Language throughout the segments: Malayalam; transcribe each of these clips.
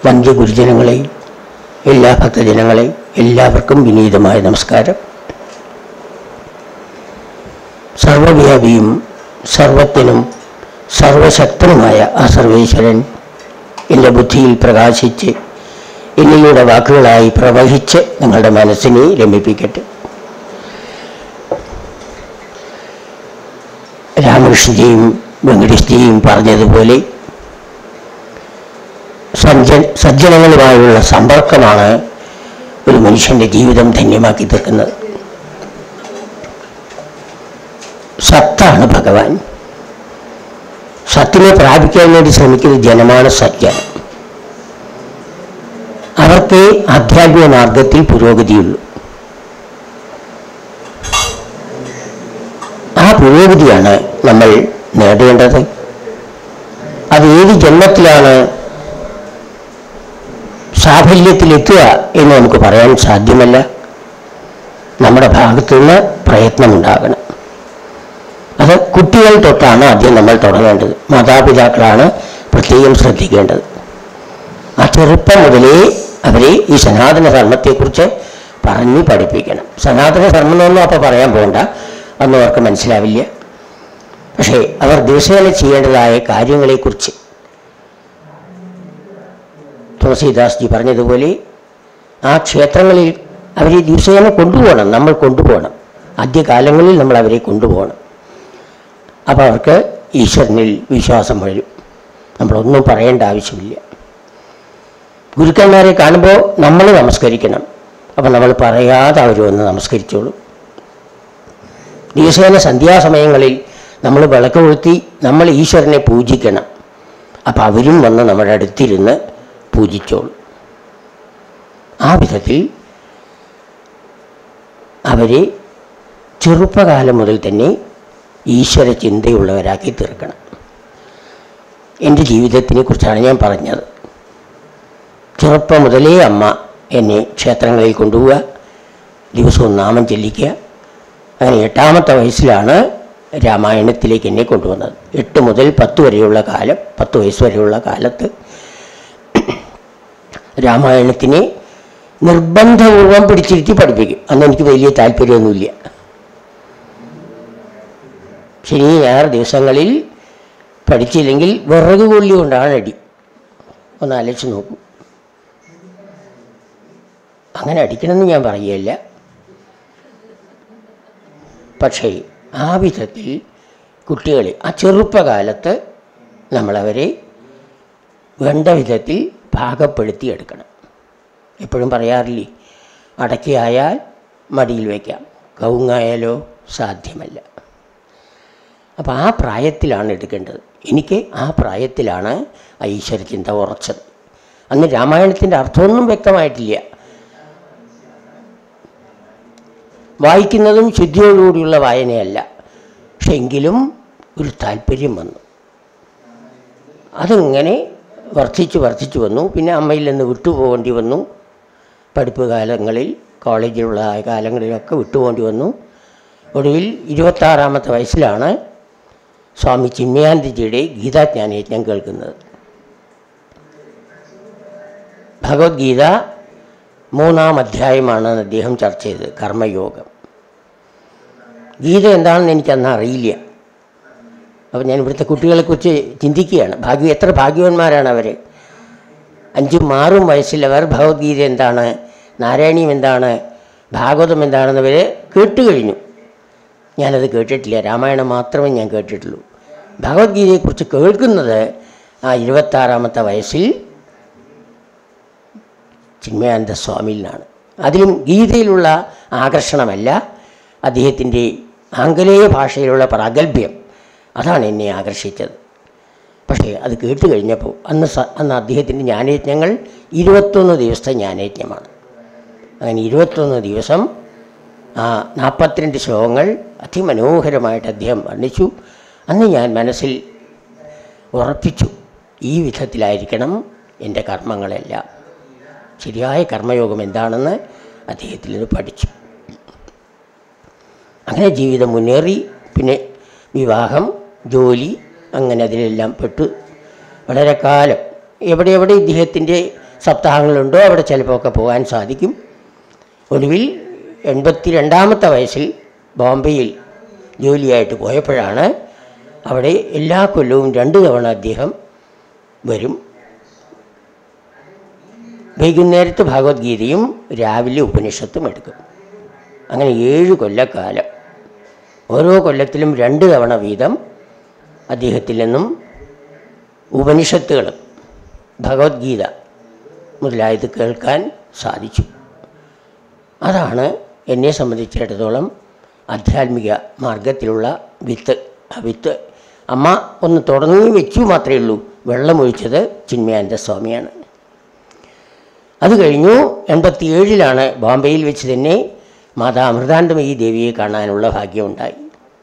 വന്ധ്യ ഗുരുജനങ്ങളെ എല്ലാ ഭക്തജനങ്ങളെ എല്ലാവർക്കും വിനീതമായ നമസ്കാരം സർവവ്യാപിയും സർവത്തിനും സർവശക്തനുമായ ആ സർവേശ്വരൻ എൻ്റെ ബുദ്ധിയിൽ പ്രകാശിച്ച് എന്നിലൂടെ വാക്കുകളായി പ്രവഹിച്ച് നിങ്ങളുടെ മനസ്സിനെ രമിപ്പിക്കട്ടെ രാമകൃഷ്ണജിയും വെങ്കടേഷ്ജിയും പറഞ്ഞതുപോലെ സജ്ജ സജ്ജനങ്ങളുമായുള്ള സമ്പർക്കമാണ് ഒരു മനുഷ്യൻ്റെ ജീവിതം ധന്യമാക്കി തീർക്കുന്നത് സത്താണ് ഭഗവാൻ സത്തിനെ പ്രാപിക്കാൻ വേണ്ടി ശ്രമിക്കുന്ന ജനമാണ് സജ്ജനം അവർക്ക് ആധ്യാത്മിക മാർഗത്തിൽ പുരോഗതിയുള്ളൂ ആ പുരോഗതിയാണ് നമ്മൾ നേടേണ്ടത് അത് ഏത് ജന്മത്തിലാണ് സാഫല്യത്തിലെത്തുക എന്ന് നമുക്ക് പറയാൻ സാധ്യമല്ല നമ്മുടെ ഭാഗത്തുനിന്ന് പ്രയത്നമുണ്ടാകണം അത് കുട്ടികൾ തൊട്ടാണ് ആദ്യം നമ്മൾ തുടങ്ങേണ്ടത് മാതാപിതാക്കളാണ് പ്രത്യേകം ശ്രദ്ധിക്കേണ്ടത് ആ ചെറുപ്പം മുതലേ അവരെ ഈ സനാതന ധർമ്മത്തെക്കുറിച്ച് പറഞ്ഞ് പഠിപ്പിക്കണം സനാതന ധർമ്മം എന്നൊന്നും അപ്പോൾ പറയാൻ പോകണ്ട അതൊന്നും അവർക്ക് മനസ്സിലാവില്ല പക്ഷേ അവർ ദിവസേന ചെയ്യേണ്ടതായ കാര്യങ്ങളെക്കുറിച്ച് തുളസീദാസ് ജി പറഞ്ഞതുപോലെ ആ ക്ഷേത്രങ്ങളിൽ അവരെ ദിവസേന കൊണ്ടുപോകണം നമ്മൾ കൊണ്ടുപോകണം ആദ്യകാലങ്ങളിൽ നമ്മൾ അവരെ കൊണ്ടുപോകണം അപ്പോൾ അവർക്ക് ഈശ്വരനിൽ വിശ്വാസം വരും നമ്മളൊന്നും പറയേണ്ട ആവശ്യമില്ല ഗുരുക്കന്മാരെ കാണുമ്പോൾ നമ്മൾ നമസ്കരിക്കണം അപ്പം നമ്മൾ പറയാതെ അവർ വന്ന് നമസ്കരിച്ചോളും ദിവസേന സന്ധ്യാസമയങ്ങളിൽ നമ്മൾ വിളക്ക് കൊളുത്തി നമ്മൾ ഈശ്വരനെ പൂജിക്കണം അപ്പം അവരും വന്ന് നമ്മുടെ അടുത്തിരുന്ന് പൂജിച്ചോളും ആ വിധത്തിൽ അവരെ ചെറുപ്പകാലം മുതൽ തന്നെ ഈശ്വര ചിന്തയുള്ളവരാക്കി തീർക്കണം എൻ്റെ ജീവിതത്തിനെ കുറിച്ചാണ് ഞാൻ പറഞ്ഞത് ചെറുപ്പം മുതലേ അമ്മ എന്നെ ക്ഷേത്രങ്ങളിൽ കൊണ്ടുപോവുക ദിവസവും നാമം ചെല്ലിക്കുക അങ്ങനെ എട്ടാമത്തെ വയസ്സിലാണ് രാമായണത്തിലേക്ക് എന്നെ കൊണ്ടുവന്നത് എട്ട് മുതൽ പത്ത് വരെയുള്ള കാലം പത്ത് വയസ്സ് വരെയുള്ള കാലത്ത് രാമായണത്തിനെ നിർബന്ധപൂർവം പിടിച്ചിരുത്തി പഠിപ്പിക്കും അന്ന് എനിക്ക് വലിയ താല്പര്യമൊന്നുമില്ല ശനി ഞായർ ദിവസങ്ങളിൽ പഠിച്ചില്ലെങ്കിൽ വിറക് കൊള്ളി കൊണ്ടാണ് അടി ഒന്ന് ആലോചിച്ച് നോക്കൂ അങ്ങനെ അടിക്കണമെന്ന് ഞാൻ പറയുകയില്ല പക്ഷേ ആ വിധത്തിൽ കുട്ടികളെ ആ ചെറുപ്പകാലത്ത് നമ്മളവരെ വേണ്ട വിധത്തിൽ ഭാഗപ്പെടുത്തിയെടുക്കണം എപ്പോഴും പറയാറില്ലേ അടയ്ക്കയായാൽ മടിയിൽ വയ്ക്കാം കവുങ്ങായാലോ സാധ്യമല്ല അപ്പോൾ ആ പ്രായത്തിലാണ് എടുക്കേണ്ടത് എനിക്ക് ആ പ്രായത്തിലാണ് ആ ഈശ്വര ചിന്ത ഉറച്ചത് അന്ന് രാമായണത്തിൻ്റെ അർത്ഥമൊന്നും വ്യക്തമായിട്ടില്ല വായിക്കുന്നതും ശുദ്ധിയോടുകൂടിയുള്ള വായനയല്ല പക്ഷെ എങ്കിലും ഒരു താല്പര്യം വന്നു അതിങ്ങനെ വർദ്ധിച്ചു വർദ്ധിച്ചു വന്നു പിന്നെ അമ്മയിൽ നിന്ന് വിട്ടുപോകേണ്ടി വന്നു പഠിപ്പ് കാലങ്ങളിൽ കോളേജിലുള്ള കാലങ്ങളിലൊക്കെ വിട്ടുപോകേണ്ടി വന്നു ഒടുവിൽ ഇരുപത്താറാമത്തെ വയസ്സിലാണ് സ്വാമി ചിന്മയാനന്ദജിയുടെ ഗീതാജ്ഞാനയജ്ഞം കേൾക്കുന്നത് ഭഗവത്ഗീത മൂന്നാം അധ്യായമാണ് അദ്ദേഹം ചർച്ച ചെയ്തത് കർമ്മയോഗം ഗീത എന്താണെന്ന് എനിക്കന്ന് അറിയില്ല അപ്പോൾ ഞാൻ ഇവിടുത്തെ കുട്ടികളെക്കുറിച്ച് ചിന്തിക്കുകയാണ് ഭാഗ്യം എത്ര ഭാഗ്യവാന്മാരാണ് അവർ അഞ്ചും ആറും വയസ്സിലവർ ഭഗവത്ഗീത എന്താണ് നാരായണീയം എന്താണ് ഭാഗവതം എന്താണെന്നവർ കേട്ട് കഴിഞ്ഞു ഞാനത് കേട്ടിട്ടില്ല രാമായണം മാത്രമേ ഞാൻ കേട്ടിട്ടുള്ളൂ ഭഗവത്ഗീതയെക്കുറിച്ച് കേൾക്കുന്നത് ആ ഇരുപത്താറാമത്തെ വയസ്സിൽ ചിന്മയാനന്ദ സ്വാമിയിലാണ് അതിലും ഗീതയിലുള്ള ആകർഷണമല്ല അദ്ദേഹത്തിൻ്റെ ആംഗലേയ ഭാഷയിലുള്ള പ്രാഗൽഭ്യം അതാണ് എന്നെ ആകർഷിച്ചത് പക്ഷേ അത് കേട്ട് കഴിഞ്ഞപ്പോൾ അന്ന് സ അന്ന് അദ്ദേഹത്തിൻ്റെ ജ്ഞാനയജ്ഞങ്ങൾ ഇരുപത്തൊന്ന് ദിവസത്തെ ജ്ഞാനയജ്ഞമാണ് അങ്ങനെ ഇരുപത്തൊന്ന് ദിവസം ആ നാൽപ്പത്തിരണ്ട് ശ്ലോകങ്ങൾ അതിമനോഹരമായിട്ട് അദ്ദേഹം വർണ്ണിച്ചു അന്ന് ഞാൻ മനസ്സിൽ ഉറപ്പിച്ചു ഈ വിധത്തിലായിരിക്കണം എൻ്റെ കർമ്മങ്ങളെല്ലാം ശരിയായ കർമ്മയോഗം എന്താണെന്ന് അദ്ദേഹത്തിൽ നിന്ന് പഠിച്ചു അങ്ങനെ ജീവിതം മുന്നേറി പിന്നെ വിവാഹം ജോലി അങ്ങനെ അതിലെല്ലാം പെട്ടു വളരെ കാലം എവിടെ എവിടെ ഇദ്ദേഹത്തിൻ്റെ സപ്താഹങ്ങളുണ്ടോ അവിടെ ചിലപ്പോൾ ഒക്കെ പോകാൻ സാധിക്കും ഒടുവിൽ എൺപത്തി രണ്ടാമത്തെ വയസ്സിൽ ബോംബെയിൽ ജോലിയായിട്ട് പോയപ്പോഴാണ് അവിടെ എല്ലാ കൊല്ലവും രണ്ട് തവണ അദ്ദേഹം വരും വൈകുന്നേരത്ത് ഭഗവത്ഗീതയും രാവിലെ ഉപനിഷത്തും എടുക്കും അങ്ങനെ ഏഴ് കൊല്ലക്കാലം ഓരോ കൊല്ലത്തിലും രണ്ട് തവണ വീതം അദ്ദേഹത്തിൽ നിന്നും ഉപനിഷത്തുകളും ഭഗവത്ഗീത മുതലായത് കേൾക്കാൻ സാധിച്ചു അതാണ് എന്നെ സംബന്ധിച്ചിടത്തോളം ആധ്യാത്മിക മാർഗത്തിലുള്ള വിത്ത് ആ വിത്ത് അമ്മ ഒന്ന് തുടങ്ങി വെച്ചു മാത്രമേ ഉള്ളൂ വെള്ളമൊഴിച്ചത് ചിന്മയാനന്ദ സ്വാമിയാണ് അത് കഴിഞ്ഞു എൺപത്തി ഏഴിലാണ് ബോംബെയിൽ വെച്ച് തന്നെ മാതാ അമൃതാനന്ദമയി ദേവിയെ കാണാനുള്ള ഭാഗ്യമുണ്ടായി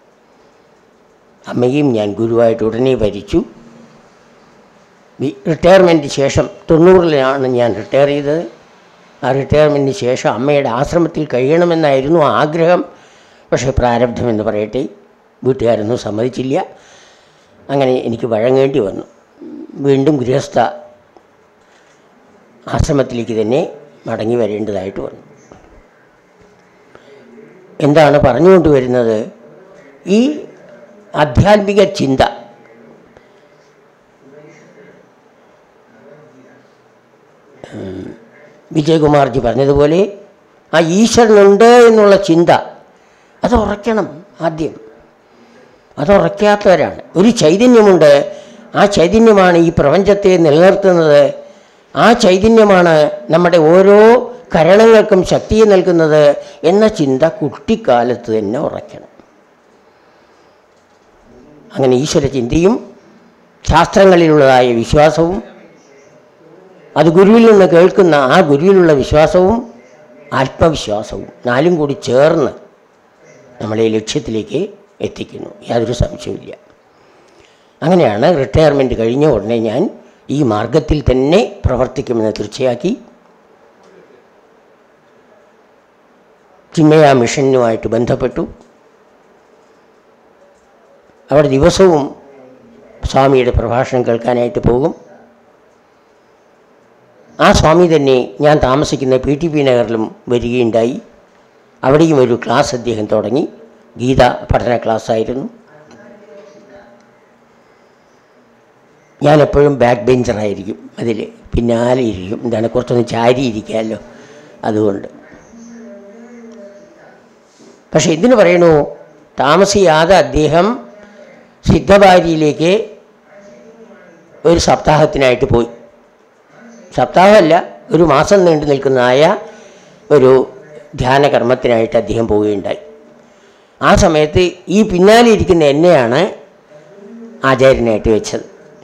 അമ്മയും ഞാൻ ഗുരുവായിട്ട് ഉടനെ ഭരിച്ചു റിട്ടയർമെൻറ്റിന് ശേഷം തൊണ്ണൂറിലാണ് ഞാൻ റിട്ടയർ ചെയ്തത് ആ റിട്ടയർമെൻറ്റിന് ശേഷം അമ്മയുടെ ആശ്രമത്തിൽ കഴിയണമെന്നായിരുന്നു ആഗ്രഹം പക്ഷേ പ്രാരബ്ധം എന്ന് പറയട്ടെ വീട്ടുകാരൊന്നും സമ്മതിച്ചില്ല അങ്ങനെ എനിക്ക് വഴങ്ങേണ്ടി വന്നു വീണ്ടും ഗൃഹസ്ഥ ആശ്രമത്തിലേക്ക് തന്നെ മടങ്ങി വരേണ്ടതായിട്ട് വന്നു എന്താണ് പറഞ്ഞുകൊണ്ട് വരുന്നത് ഈ ആധ്യാത്മിക ചിന്ത ഉം, വിജയകുമാർജി പറഞ്ഞതുപോലെ ആ ഈശ്വരനുണ്ട് എന്നുള്ള ചിന്ത അത് ഉറയ്ക്കണം ആദ്യം അത് ഉറയ്ക്കാത്തവരാണ് ഒരു ചൈതന്യമുണ്ട് ആ ചൈതന്യമാണ് ഈ പ്രപഞ്ചത്തെ നിലനിർത്തുന്നത് ആ ചൈതന്യമാണ് നമ്മുടെ ഓരോ കരണങ്ങൾക്കും ശക്തിയെ നൽകുന്നത് എന്ന ചിന്ത കുട്ടിക്കാലത്ത് തന്നെ ഉറയ്ക്കണം അങ്ങനെ ഈശ്വര ചിന്തയും ശാസ്ത്രങ്ങളിലുള്ളതായ വിശ്വാസവും അത് ഗുരുവിൽ നിന്ന് കേൾക്കുന്ന ആ ഗുരുവിലുള്ള വിശ്വാസവും ആത്മവിശ്വാസവും നാലും കൂടി ചേർന്ന് നമ്മളെ ലക്ഷ്യത്തിലേക്ക് എത്തിക്കുന്നു യാതൊരു സംശയവുമില്ല അങ്ങനെയാണ് റിട്ടയർമെൻറ്റ് കഴിഞ്ഞ ഉടനെ ഞാൻ ഈ മാർഗത്തിൽ തന്നെ പ്രവർത്തിക്കുമെന്ന് തീർച്ചയാക്കി ചിന്മയ മിഷനുമായിട്ട് ബന്ധപ്പെട്ടു അവിടെ ദിവസവും സ്വാമിയുടെ പ്രഭാഷണം കേൾക്കാനായിട്ട് പോകും ആ സ്വാമി തന്നെ ഞാൻ താമസിക്കുന്ന പി ടി പി നഗറിലും വരികയുണ്ടായി അവിടെയും ഒരു ക്ലാസ് അദ്ദേഹം തുടങ്ങി ഗീത പഠന ക്ലാസ്സായിരുന്നു ഞാൻ എപ്പോഴും ബാക്ക് ബെഞ്ചറായിരിക്കും അതിൽ പിന്നാലെ ഇരിക്കും എന്താണ് കുറച്ചൊന്ന് ചാരി ഇരിക്കാമല്ലോ അതുകൊണ്ട് പക്ഷെ എന്തിനു പറയണു താമസിയാതെ അദ്ദേഹം സിദ്ധഭാരിയിലേക്ക് ഒരു സപ്താഹത്തിനായിട്ട് പോയി സപ്താഹമല്ല ഒരു മാസം നീണ്ടു നിൽക്കുന്നതായ ഒരു ധ്യാനകർമ്മത്തിനായിട്ട് അദ്ദേഹം പോവുകയുണ്ടായി ആ സമയത്ത് ഈ പിന്നാലെ ഇരിക്കുന്ന എന്നെയാണ് ആചാര്യനായിട്ട് വെച്ചത്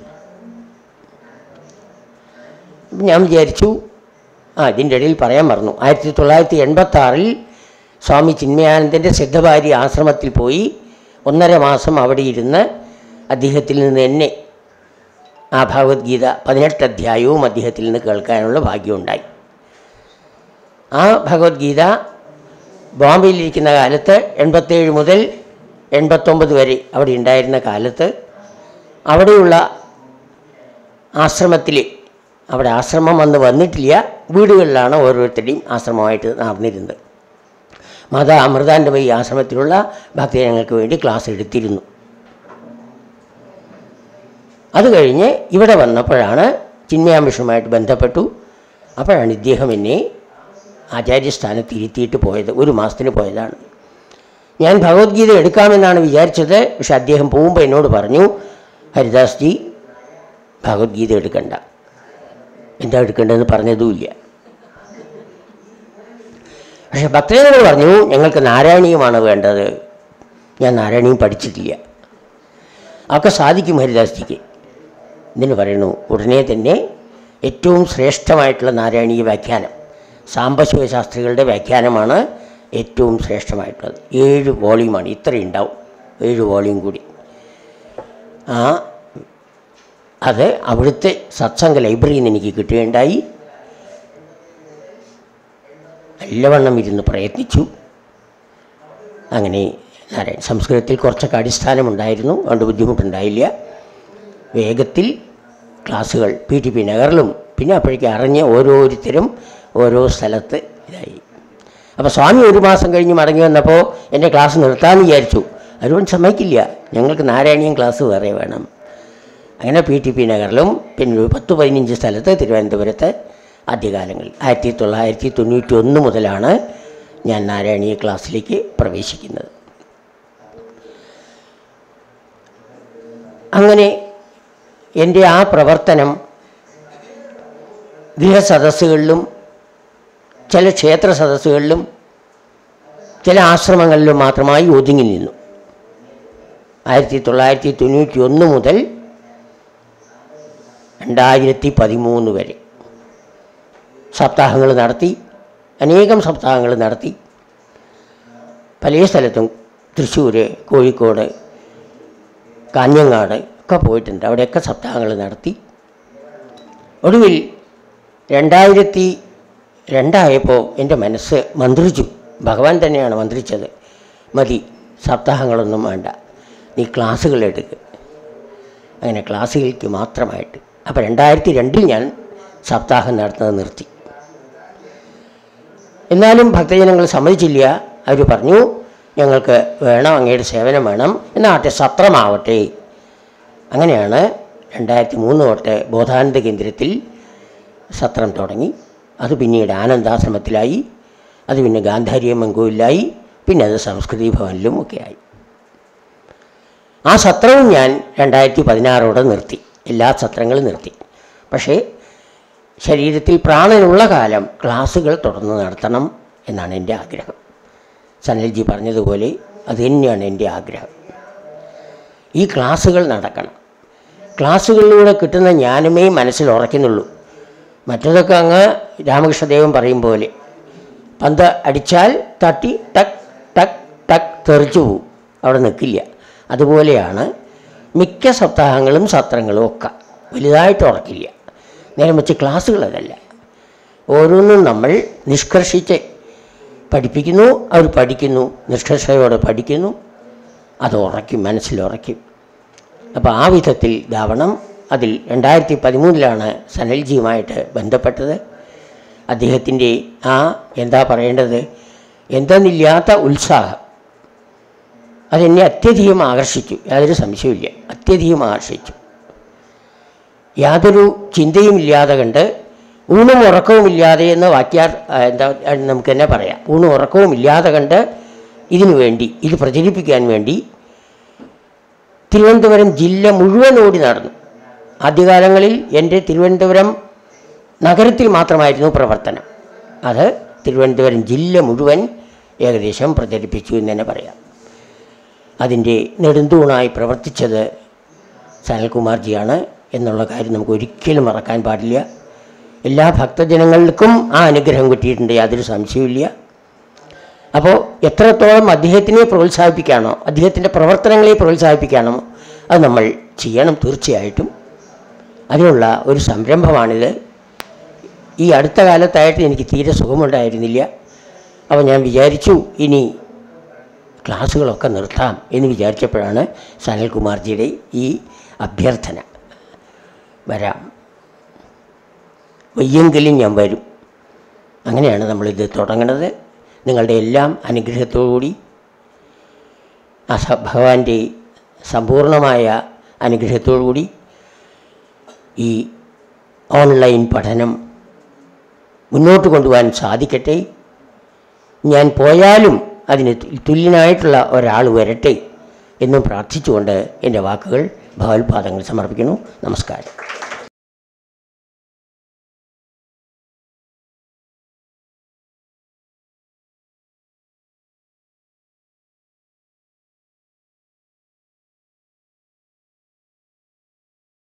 അപ്പം ഞാൻ വിചാരിച്ചു ആ ഇതിൻ്റെ ഇടയിൽ പറയാൻ മറന്നു ആയിരത്തി തൊള്ളായിരത്തി എൺപത്തി ആറിൽ സ്വാമി ചിന്മയാനന്ദൻ്റെ സിദ്ധഭാരി ആശ്രമത്തിൽ പോയി ഒന്നര മാസം അവിടെ ഇരുന്ന് അദ്ദേഹത്തിൽ നിന്ന് എന്നെ ആ ഭഗവത്ഗീത പതിനെട്ട് അധ്യായവും അദ്ദേഹത്തിൽ നിന്ന് കേൾക്കാനുള്ള ഭാഗ്യമുണ്ടായി ആ ഭഗവത്ഗീത ബോംബെയിലിരിക്കുന്ന കാലത്ത് എൺപത്തേഴ് മുതൽ എൺപത്തൊമ്പത് വരെ അവിടെ ഉണ്ടായിരുന്ന കാലത്ത് അവിടെയുള്ള ആശ്രമത്തിൽ അവിടെ ആശ്രമം വന്ന് വന്നിട്ടില്ല വീടുകളിലാണ് ഓരോരുത്തരുടെയും ആശ്രമമായിട്ട് നടന്നിരുന്നത് മാതാ അമൃതാനന്ദമയി ആശ്രമത്തിലുള്ള ഭക്തജനങ്ങൾക്ക് വേണ്ടി ക്ലാസ് എടുത്തിരുന്നു അത് കഴിഞ്ഞ് ഇവിടെ വന്നപ്പോഴാണ് ചിന്മയാമിഷുമായിട്ട് ബന്ധപ്പെട്ടു അപ്പോഴാണ് ഇദ്ദേഹം എന്നെ ആചാര്യസ്ഥാനത്ത് ഇരുത്തിയിട്ട് പോയത് ഒരു മാസത്തിന് പോയതാണ് ഞാൻ ഭഗവത്ഗീത എടുക്കാമെന്നാണ് വിചാരിച്ചത് പക്ഷെ അദ്ദേഹം പോകുമ്പോൾ എന്നോട് പറഞ്ഞു ഹരിദാസ് ജി ഭഗവത്ഗീത എടുക്കണ്ട എന്താ എടുക്കേണ്ടതെന്ന് പറഞ്ഞതുമില്ല പക്ഷെ ഭക്തജനങ്ങൾ പറഞ്ഞു ഞങ്ങൾക്ക് നാരായണീയമാണ് വേണ്ടത് ഞാൻ നാരായണീയം പഠിച്ചിട്ടില്ല ഒക്കെ സാധിക്കും ഹരിദാസ് ജിക്ക് ഇതിന് പറയണു ഉടനെ തന്നെ ഏറ്റവും ശ്രേഷ്ഠമായിട്ടുള്ള നാരായണീയ വ്യാഖ്യാനം സാമ്പശിവശാസ്ത്രികളുടെ വ്യാഖ്യാനമാണ് ഏറ്റവും ശ്രേഷ്ഠമായിട്ടുള്ളത് ഏഴ് വോളിയുമാണ് ഇത്രയും ഉണ്ടാവും ഏഴ് വോളിയും കൂടി ആ അത് അവിടുത്തെ സത്സംഗ ലൈബ്രറിയിൽ നിന്ന് എനിക്ക് കിട്ടുകയുണ്ടായി നല്ലവണ്ണം ഇരുന്ന് പ്രയത്നിച്ചു അങ്ങനെ നാരായണ സംസ്കൃതത്തിൽ കുറച്ചൊക്കെ അടിസ്ഥാനമുണ്ടായിരുന്നു അതുകൊണ്ട് ബുദ്ധിമുട്ടുണ്ടായില്ല വേഗത്തിൽ ക്ലാസ്സുകൾ പി ടി പി നഗറിലും പിന്നെ അപ്പോഴേക്കും അറിഞ്ഞ് ഓരോരുത്തരും ഓരോ സ്ഥലത്ത് ഇതായി അപ്പോൾ സ്വാമി ഒരു മാസം കഴിഞ്ഞ് മടങ്ങി വന്നപ്പോൾ എൻ്റെ ക്ലാസ് നിർത്താമെന്ന് വിചാരിച്ചു അതുകൊണ്ട് സമ്മതിക്കില്ല ഞങ്ങൾക്ക് നാരായണീയം ക്ലാസ് വേറെ വേണം അങ്ങനെ പി ടി പി നഗറിലും പിന്നെ ഒരു പത്ത് പതിനഞ്ച് സ്ഥലത്ത് തിരുവനന്തപുരത്ത് ആദ്യകാലങ്ങളിൽ ആയിരത്തി തൊള്ളായിരത്തി തൊണ്ണൂറ്റി ഒന്ന് മുതലാണ് ഞാൻ നാരായണീയ ക്ലാസ്സിലേക്ക് പ്രവേശിക്കുന്നത് അങ്ങനെ എൻ്റെ ആ പ്രവർത്തനം ഗൃഹസദസ്സുകളിലും ചില ക്ഷേത്ര സദസ്സുകളിലും ചില ആശ്രമങ്ങളിലും മാത്രമായി ഒതുങ്ങി നിന്നു ആയിരത്തി തൊള്ളായിരത്തി തൊണ്ണൂറ്റി ഒന്ന് മുതൽ രണ്ടായിരത്തി പതിമൂന്ന് വരെ സപ്താഹങ്ങൾ നടത്തി അനേകം സപ്താഹങ്ങൾ നടത്തി പല സ്ഥലത്തും തൃശ്ശൂർ കോഴിക്കോട് കാഞ്ഞങ്ങാട് ഒക്കെ പോയിട്ടുണ്ട് അവിടെയൊക്കെ സപ്താഹങ്ങൾ നടത്തി ഒടുവിൽ രണ്ടായിരത്തി രണ്ടായപ്പോൾ എൻ്റെ മനസ്സ് മന്ത്രിച്ചു ഭഗവാൻ തന്നെയാണ് മന്ത്രിച്ചത് മതി സപ്താഹങ്ങളൊന്നും വേണ്ട നീ ക്ലാസ്സുകൾ എടുക്കുക അങ്ങനെ ക്ലാസ്സുകൾക്ക് മാത്രമായിട്ട് അപ്പോൾ രണ്ടായിരത്തി രണ്ടിൽ ഞാൻ സപ്താഹം നടത്തുന്നത് നിർത്തി എന്നാലും ഭക്തജനങ്ങൾ സമ്മതിച്ചില്ല അവർ പറഞ്ഞു ഞങ്ങൾക്ക് വേണം അങ്ങയുടെ സേവനം വേണം എന്നാട്ടെ സത്രമാവട്ടെ അങ്ങനെയാണ് രണ്ടായിരത്തി മൂന്ന് തൊട്ട് ബോധാനന്ദ കേന്ദ്രത്തിൽ സത്രം തുടങ്ങി അത് പിന്നീട് ആനന്ദാശ്രമത്തിലായി അത് പിന്നെ ഗാന്ധാരിയമ്മൻകോവിലായി പിന്നെ അത് സംസ്കൃതി ഭവനിലും ഒക്കെ ആയി ആ സത്രവും ഞാൻ രണ്ടായിരത്തി പതിനാറോടെ നിർത്തി എല്ലാ സത്രങ്ങളും നിർത്തി പക്ഷേ ശരീരത്തിൽ പ്രാണനുള്ള കാലം ക്ലാസ്സുകൾ തുടർന്ന് നടത്തണം എന്നാണ് എൻ്റെ ആഗ്രഹം സനൽജി പറഞ്ഞതുപോലെ അത് തന്നെയാണ് എൻ്റെ ആഗ്രഹം ഈ ക്ലാസ്സുകൾ നടക്കണം ക്ലാസ്സുകളിലൂടെ കിട്ടുന്ന ജ്ഞാനമേ മനസ്സിൽ ഉറയ്ക്കുന്നുള്ളൂ മറ്റതൊക്കെ അങ്ങ് രാമകൃഷ്ണദേവൻ പറയും പോലെ പന്ത് അടിച്ചാൽ തട്ടി ടക്ക് ടക്ക് ടക്ക് തെറിച്ചു പോവും അവിടെ നിൽക്കില്ല അതുപോലെയാണ് മിക്ക സപ്താഹങ്ങളും സത്രങ്ങളും ഒക്കെ വലുതായിട്ട് ഉറക്കില്ല നേരെ വെച്ച് ക്ലാസ്സുകൾ അതല്ല ഓരോന്നും നമ്മൾ നിഷ്കർഷിച്ച് പഠിപ്പിക്കുന്നു അവർ പഠിക്കുന്നു നിഷ്കർഷയോടെ പഠിക്കുന്നു അത് ഉറയ്ക്കും മനസ്സിലുറയ്ക്കും അപ്പോൾ ആ വിധത്തിൽ ഇതാവണം അതിൽ രണ്ടായിരത്തി പതിമൂന്നിലാണ് സനൽജിയുമായിട്ട് ബന്ധപ്പെട്ടത് അദ്ദേഹത്തിൻ്റെ ആ എന്താ പറയേണ്ടത് എന്തെന്നില്ലാത്ത ഉത്സാഹം അതെന്നെ അത്യധികം ആകർഷിച്ചു യാതൊരു സംശയവുമില്ല അത്യധികം ആകർഷിച്ചു യാതൊരു ചിന്തയുമില്ലാതെ കണ്ട് ഊണും ഉറക്കവുമില്ലാതെ എന്ന് വാക്യാർ ആ, എന്താ ആ, നമുക്ക് തന്നെ പറയാം ഊണും ഉറക്കവുമില്ലാതെ കണ്ട് ഇതിനു വേണ്ടി ഇത് പ്രചരിപ്പിക്കാൻ വേണ്ടി തിരുവനന്തപുരം ജില്ല മുഴുവൻ ഓടി നടന്നു ആദ്യകാലങ്ങളിൽ എൻ്റെ തിരുവനന്തപുരം നഗരത്തിൽ മാത്രമായിരുന്നു പ്രവർത്തനം അത് തിരുവനന്തപുരം ജില്ല മുഴുവൻ ഏകദേശം പ്രചരിപ്പിച്ചു എന്ന് തന്നെ പറയാം അതിൻ്റെ നെടുന്തൂണായി പ്രവർത്തിച്ചത് സനൽകുമാർജിയാണ് എന്നുള്ള കാര്യം നമുക്ക് ഒരിക്കലും മറക്കാൻ പാടില്ല എല്ലാ ഭക്തജനങ്ങൾക്കും ആ അനുഗ്രഹം കിട്ടിയിട്ടുണ്ട് യാതൊരു സംശയവുമില്ല അപ്പോൾ എത്രത്തോളം അദ്ദേഹത്തിനെ പ്രോത്സാഹിപ്പിക്കാനോ അദ്ദേഹത്തിൻ്റെ പ്രവർത്തനങ്ങളെ പ്രോത്സാഹിപ്പിക്കാനോ അത് നമ്മൾ ചെയ്യണം തീർച്ചയായിട്ടും അതിനുള്ള ഒരു സംരംഭമാണിത് ഈ അടുത്ത കാലത്തായിട്ട് എനിക്ക് തീരെ സുഖമുണ്ടായിരുന്നില്ല അപ്പോൾ ഞാൻ വിചാരിച്ചു ഇനി ക്ലാസ്സുകളൊക്കെ നിർത്താം എന്ന് വിചാരിച്ചപ്പോഴാണ് സനൽകുമാർജിയുടെ ഈ അഭ്യർത്ഥന വരാം വയ്യെങ്കിലും ഞാൻ വരും അങ്ങനെയാണ് നമ്മളിത് തുടങ്ങുന്നത് നിങ്ങളുടെ എല്ലാം അനുഗ്രഹത്തോടുകൂടി ആ സ- ഭഗവാന്റെ സമ്പൂർണമായ അനുഗ്രഹത്തോടുകൂടി ഈ ഓൺലൈൻ പഠനം മുന്നോട്ട് കൊണ്ടുപോകാൻ സാധിക്കട്ടെ ഞാൻ പോയാലും അതിന് തു- തുല്യനായിട്ടുള്ള ഒരാൾ വരട്ടെ എന്നും പ്രാർത്ഥിച്ചുകൊണ്ട് എൻ്റെ വാക്കുകൾ ഭഗവത്പാദങ്ങൾ സമർപ്പിക്കുന്നു നമസ്കാരം